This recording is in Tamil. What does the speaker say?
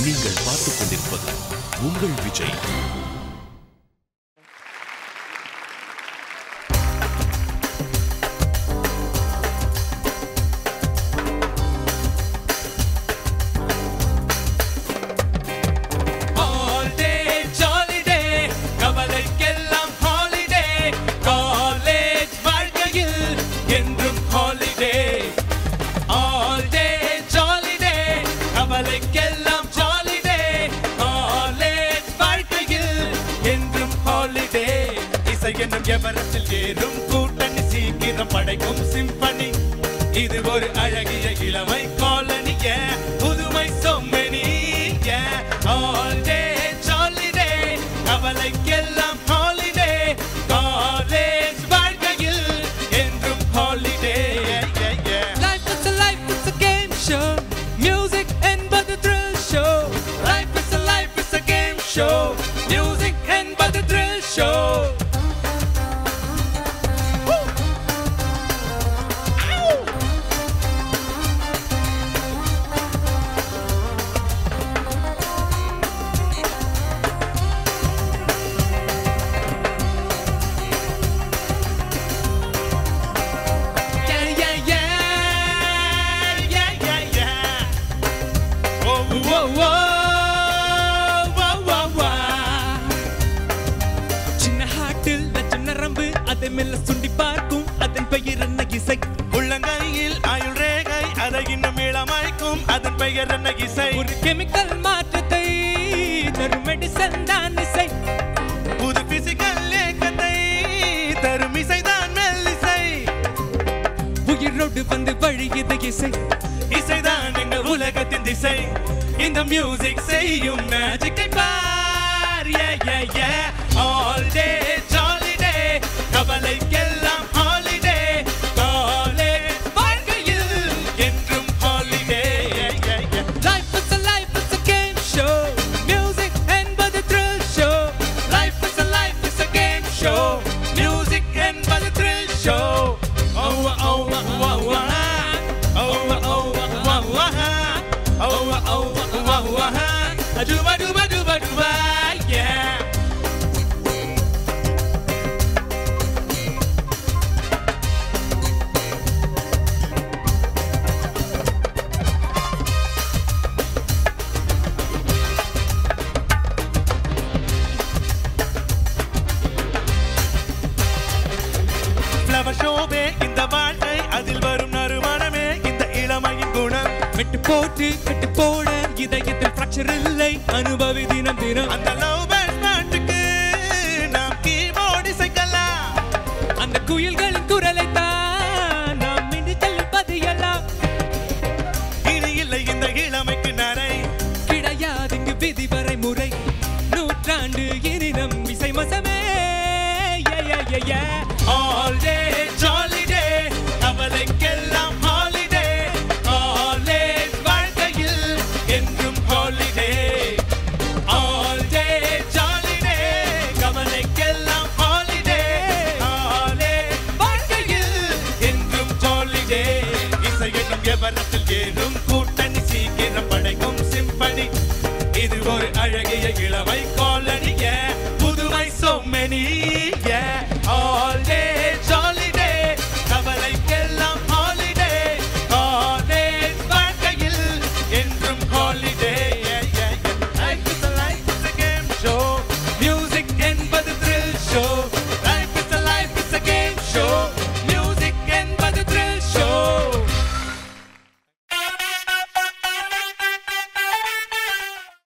நீங்கள் பார்த்துக் கொண்டிருப்பது உங்கள் Vijay All day jolly day கவலைக்கெல்லாம் holiday college வாழ்க்கையில் என்றும் holiday All day jolly day கவலைக்கெல்லாம் jolly day college வாழ்க்கையில் என்றும் holiday இசை என்னும் எவரத்தில் ஏறும் கூட்டணி சீக்கிரம் படைக்கும் சிம்பனி இது ஒரு அழகிய இளமை காலனி புதுமை சொம்மணி ஆல் டே ஜாலி டே கவலைக்கெல்லாம் ஹாலிடே காலேஜ் வாழ்க்கையில் என்றும் holiday Life is a life, it's a game show. Music and but the thrill show. Life is a life, it's a game show. Music and but the thrill show. Woo! Ow! Yeah, yeah, yeah. Yeah, yeah, yeah. Whoa, whoa, whoa. Whoa, whoa, whoa. சின்ன ஹாட்டில் லட்சம் நரம்பு அதை மெல்ல சுண்டி பார்க்கும் அதன் பெயர் என்ன இசை உள்ளங்கையில் ஆயுள் ரேகை அதை இன்னும் இளமாய்க்கும் அதன் பெயர் என்ன இசை ஒரு கெமிக்கல் மாற்றத்தை தரும் மெடிசன் தான் இசை புது பிசிக்கல் ஏக்கத்தை தரும் இசைதான் மெல்லிசை உயிரோடு வந்து வழியுது இசை இசைதான் எங்கள் உலகத்தின் திசை இந்த மியூசிக் செய்யும் மேஜிக்கை பார் yeah, yeah, yeah. all day jolly day கவலைக்கெல்லாம் holiday காலேஜ் வாழ்க்கையில் என்றும் holiday yeah, yeah, yeah. Life is a life, it's a game show. Music and but the thrill show. Life is a life, it's a game show. Music and by the thrill show. Oh, oh, oh, oh, oh, oh, oh, oh, oh, oh, oh, oh, oh, oh, Aduba, duba, duba, duba, yeah. Flower showவே இந்த வாழ்க்கை அதில் வரும் நறுமணமே இந்த இளமையின் குணம் வெட்டு போட்டு கட்டு போட இதயத்தில் fracture இல்லை அனுபவி தினம் தினம் அந்த லவ் பேர்ட் பாட்டுக்கு நாம் கீபோர்ட் இசைக்கலாம் அந்த குயில்களின் குரலை தான் நாம் மின்னிச்சல் பதியலாம் இனி இல்லை இந்த இளமைக்கு நரை கிடையாது இங்கு விதி வரைமுறை நூற்றாண்டு இனி நம் இசை மசமே Yeah, yeah, yeah, yeah. All day jolly day அவளைக்கெல்லாம் holiday College வாழ்க்கையில் என்றும் holiday All day jolly day கவலைக்கெல்லாம் holiday College வாழ்க்கையில் என்றும் holiday இசை என்னும் எவரத்தில் ஏறும் கூட்டணி சீக்கிரம் படைக்கும் சிம்பனி